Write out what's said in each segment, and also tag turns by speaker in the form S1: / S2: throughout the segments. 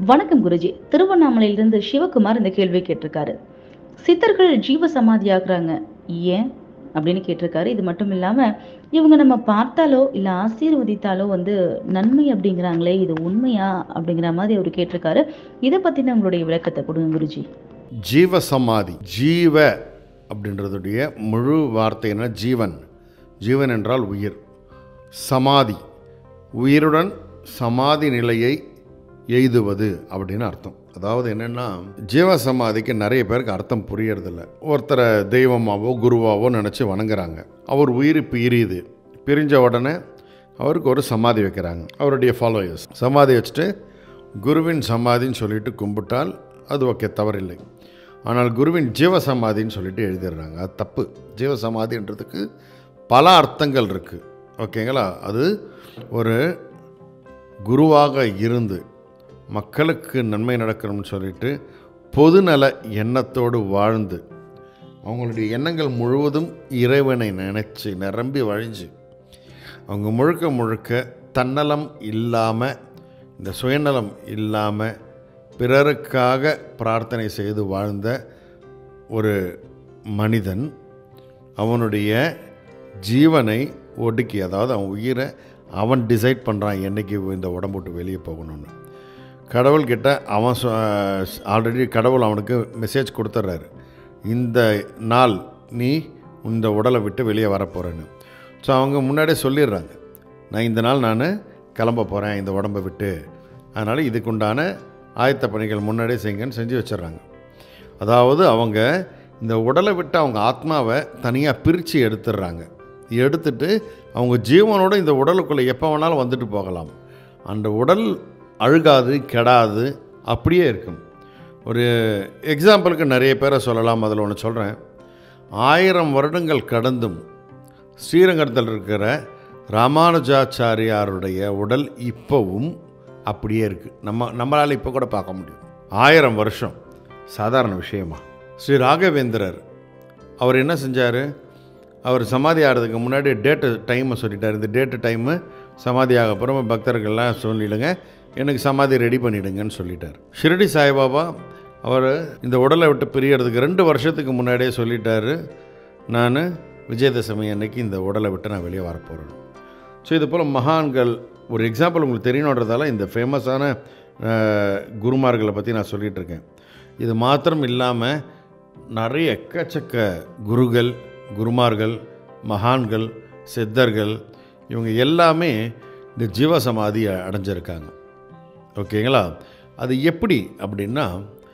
S1: வணக்கம் குருஜி திருவண்ணாமலையிலிருந்து சிவகுமார் இந்த கேள்வி கேட்டிருக்காரு சித்தர்கள் ஜீவ சமாதி ஆகுறாங்க ஏன் அப்படின்னு கேட்டிருக்காரு இது மட்டும் இல்லாம இவங்க நம்ம பார்த்தாலோ இல்ல ஆசீர்வதித்தாலோ வந்து நன்மை அப்படிங்கிறாங்களே இது உண்மையா அப்படிங்கிற மாதிரி அவர் கேட்டிருக்காரு இதை பத்தின உங்களுடைய விளக்கத்தை கொடுங்க குருஜி
S2: ஜீவ சமாதி ஜீவ அப்படின்றதுடைய முழு வார்த்தை என்ன ஜீவன் ஜீவன் என்றால் உயிர் சமாதி உயிருடன் சமாதி நிலையை எய்துவது அப்படின்னு அர்த்தம் அதாவது என்னென்னா ஜீவ சமாதிக்கு நிறைய பேருக்கு அர்த்தம் புரியறதில்ல ஒருத்தரை தெய்வமாவோ குருவாவோ நினச்சி வணங்குறாங்க அவர் உயிர் பிரியுது பிரிஞ்ச உடனே அவருக்கு ஒரு சமாதி வைக்கிறாங்க அவருடைய ஃபாலோயர்ஸ் சமாதி வச்சுட்டு குருவின் சமாதின்னு சொல்லிட்டு கும்பிட்டால் அது ஓகே தவறில்லை ஆனால் குருவின் ஜீவ சமாதின்னு சொல்லிட்டு எழுதிடுறாங்க அது தப்பு ஜீவ சமாதின்றதுக்கு பல அர்த்தங்கள் இருக்குது ஓகேங்களா அது ஒரு குருவாக இருந்து மக்களுக்கு நன்மை நடக்கணும்னு சொல்லிட்டு பொதுநல எண்ணத்தோடு வாழ்ந்து அவங்களுடைய எண்ணங்கள் முழுவதும் இறைவனை நினச்சி நிரம்பி வழிஞ்சு அவங்க முழுக்க முழுக்க தன்னலம் இல்லாமல் இந்த சுயநலம் இல்லாமல் பிறருக்காக பிரார்த்தனை செய்து வாழ்ந்த ஒரு மனிதன் அவனுடைய ஜீவனை ஒடுக்கி அதாவது அவன் உயிரை அவன் டிசைட் பண்ணுறான் என்னைக்கு இந்த உடம்பு விட்டு வெளியே போகணும்னு கடவுள்கிட்ட அவன் ஆல்ரெடி கடவுள் அவனுக்கு மெசேஜ் கொடுத்துட்றாரு இந்த நாள் நீ இந்த உடலை விட்டு வெளியே வரப்போகிறேன்னு ஸோ அவங்க முன்னாடியே சொல்லிடுறாங்க நான் இந்த நாள் நான் கிளம்ப போகிறேன் இந்த உடம்பை விட்டு அதனால் இதுக்குண்டான ஆயத்த பணிகள் முன்னாடியே செய்யுங்கன்னு செஞ்சு வச்சிடுறாங்க அதாவது அவங்க இந்த உடலை விட்டு அவங்க ஆத்மாவை தனியாக பிரித்து எடுத்துடுறாங்க எடுத்துட்டு அவங்க ஜீவனோட இந்த உடலுக்குள்ளே எப்போ வேணாலும் வந்துட்டு போகலாம் அந்த உடல் அழுகாது கெடாது அப்படியே இருக்கும் ஒரு எக்ஸாம்பிளுக்கு நிறைய பேரை சொல்லலாம் அதில் ஒன்று சொல்கிறேன் ஆயிரம் வருடங்கள் கடந்தும் ஸ்ரீரங்கத்தில் இருக்கிற ராமானுஜாச்சாரியாருடைய உடல் இப்போவும் அப்படியே இருக்குது நம்ம நம்மளால் இப்போ கூட பார்க்க முடியும் ஆயிரம் வருஷம் சாதாரண விஷயமா ஸ்ரீ ராகவேந்திரர் அவர் என்ன செஞ்சார் அவர் சமாதி ஆகிறதுக்கு முன்னாடி டேட்டு டைமை சொல்லிட்டார் இந்த டேட்டு டைமு சமாதி ஆக அப்புறம் பக்தர்கள்லாம் சொல்லிடுங்க எனக்கு சமாதி ரெடி பண்ணிவிடுங்கன்னு சொல்லிட்டார் ஷிரடி சாய்பாபா அவர் இந்த உடலை விட்டு பிரியறதுக்கு ரெண்டு வருஷத்துக்கு முன்னாடியே சொல்லிட்டாரு நான் விஜயதசமி அன்னைக்கு இந்த உடலை விட்டு நான் வெளியே வரப்போகிறேன் ஸோ இது போல் மகான்கள் ஒரு எக்ஸாம்பிள் உங்களுக்கு தெரியணுன்றதால இந்த ஃபேமஸான குருமார்களை பற்றி நான் சொல்லிகிட்டு இருக்கேன் இது மாத்திரம் இல்லாமல் நிறைய எக்கச்சக்க குருகள் குருமார்கள் மகான்கள் சித்தர்கள் இவங்க எல்லாமே இந்த ஜீவசமாதி அடைஞ்சிருக்காங்க ஓகேங்களா அது எப்படி அப்படின்னா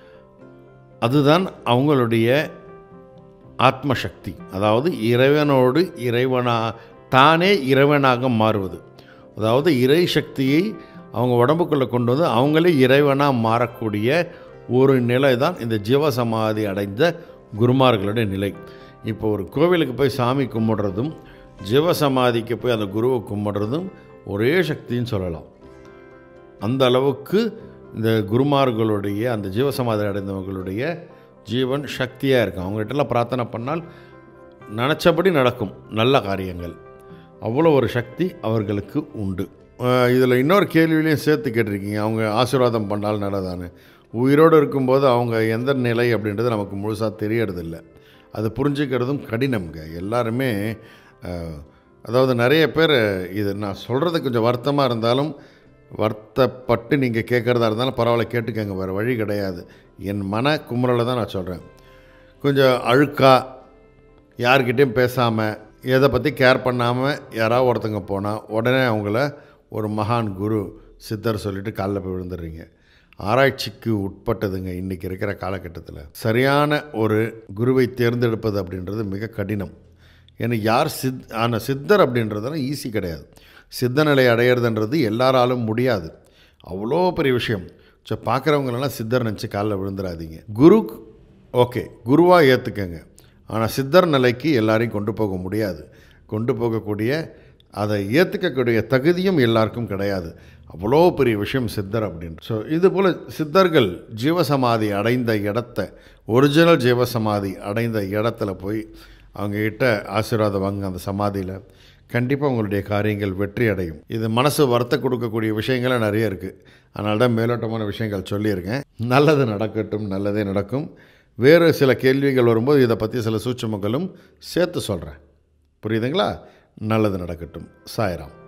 S2: அதுதான் அவங்களுடைய ஆத்மசக்தி அதாவது இறைவனோடு இறைவனா தானே இறைவனாக மாறுவது அதாவது இறை சக்தியை அவங்க உடம்புக்குள்ளே கொண்டு வந்து அவங்களே இறைவனாக மாறக்கூடிய ஒரு நிலை தான் இந்த ஜீவசமாதி அடைந்த குருமார்களுடைய நிலை இப்போ ஒரு கோவிலுக்கு போய் சாமி கும்பிடுறதும் ஜீவசமாதிக்கு போய் அந்த குருவை கும்பிடுறதும் ஒரே சக்தின்னு சொல்லலாம் அந்த அளவுக்கு இந்த குருமார்களுடைய அந்த ஜீவசமாதி அடைந்தவங்களுடைய ஜீவன் சக்தியாக இருக்கும் அவங்ககிட்டலாம் பிரார்த்தனை பண்ணால் நினச்சபடி நடக்கும் நல்ல காரியங்கள் அவ்வளோ ஒரு சக்தி அவர்களுக்கு உண்டு இதில் இன்னொரு கேள்வியிலையும் சேர்த்து கேட்டிருக்கீங்க அவங்க ஆசீர்வாதம் பண்ணால் நல்லதானு உயிரோடு இருக்கும்போது அவங்க எந்த நிலை அப்படின்றது நமக்கு முழுசாக தெரியறதில்ல அது புரிஞ்சுக்கிறதும் கடினம்ங்க எல்லாருமே அதாவது நிறைய பேர் இது நான் சொல்கிறது கொஞ்சம் வருத்தமாக இருந்தாலும் வருத்தப்பட்டு நீங்கள் கேட்குறதா இருந்தாலும் பரவாயில்ல கேட்டுக்கங்க வேறு வழி கிடையாது என் மன குமுறலை தான் நான் சொல்கிறேன் கொஞ்சம் அழுக்காக யார்கிட்டையும் பேசாமல் எதை பற்றி கேர் பண்ணாமல் யாராவது ஒருத்தங்க போனால் உடனே அவங்கள ஒரு மகான் குரு சித்தர் சொல்லிட்டு காலில் போய் விழுந்துடுறீங்க ஆராய்ச்சிக்கு உட்பட்டதுங்க இன்றைக்கி இருக்கிற காலகட்டத்தில் சரியான ஒரு குருவை தேர்ந்தெடுப்பது அப்படின்றது மிக கடினம் ஏன்னா யார் சித் ஆனால் சித்தர் அப்படின்றதெல்லாம் ஈஸி கிடையாது சித்த நிலை அடையிறதுன்றது எல்லாராலும் முடியாது அவ்வளோ பெரிய விஷயம் ஸோ பார்க்குறவங்களெல்லாம் சித்தர் நினச்சி காலில் விழுந்துடாதீங்க குரு ஓகே குருவாக ஏற்றுக்கங்க ஆனால் சித்தர் நிலைக்கு எல்லாரையும் கொண்டு போக முடியாது கொண்டு போகக்கூடிய அதை ஏற்றுக்கக்கூடிய தகுதியும் எல்லாருக்கும் கிடையாது அவ்வளோ பெரிய விஷயம் சித்தர் அப்படின்னு ஸோ இது போல் சித்தர்கள் ஜீவசமாதி அடைந்த இடத்த ஒரிஜினல் ஜீவசமாதி அடைந்த இடத்துல போய் அவங்கக்கிட்ட ஆசீர்வாதம் வாங்க அந்த சமாதியில் கண்டிப்பாக உங்களுடைய காரியங்கள் வெற்றி அடையும் இது மனசு வருத்த கொடுக்கக்கூடிய விஷயங்களும் நிறைய இருக்குது அதனால தான் மேலோட்டமான விஷயங்கள் சொல்லியிருக்கேன் நல்லது நடக்கட்டும் நல்லதே நடக்கும் வேறு சில கேள்விகள் வரும்போது இதை பற்றி சில சூட்சமங்களும் சேர்த்து சொல்கிறேன் புரியுதுங்களா நல்லது நடக்கட்டும் சாய்ராம்